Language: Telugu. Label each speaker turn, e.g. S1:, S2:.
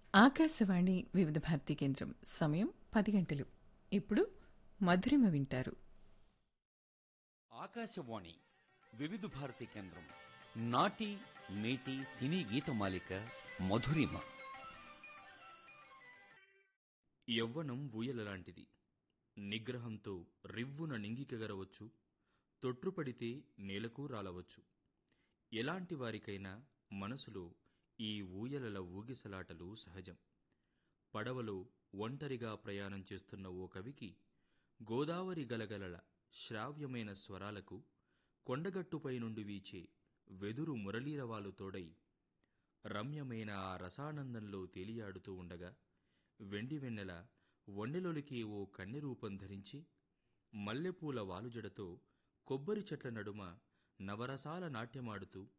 S1: ఆకాశవాణి వివిధ భారతి కేంద్రం సమయం పది గంటలు ఇప్పుడు మధురిమ వింటారు
S2: ఆకాశవాణి వివిధ భారతి కేంద్రం నాటి నేటి సినీ గీతమాలిక మధురిమ
S3: యవ్వనం ఊయలలాంటిది నిగ్రహంతో రివ్వున నింగికెగరవచ్చు తొట్రుపడితే నేలకు రాలవచ్చు ఎలాంటి వారికైనా మనసులో ఈ ఊయలల ఊగిసలాటలు సహజం పడవలో ఒంటరిగా ప్రయాణం చేస్తున్న ఓ కవికి గోదావరి గలగలల శ్రావ్యమైన స్వరాలకు కొండగట్టుపై నుండి వీచే వెదురు మురళీరవాలు తోడై రమ్యమైన ఆ రసానందంలో తేలియాడుతూ ఉండగా వెండి వెన్నెల వన్నెలొలికే ఓ కన్నె రూపం ధరించి మల్లెపూల వాలుజడతో కొబ్బరి చెట్ల నడుమ నవరసాల నాట్యమాడుతూ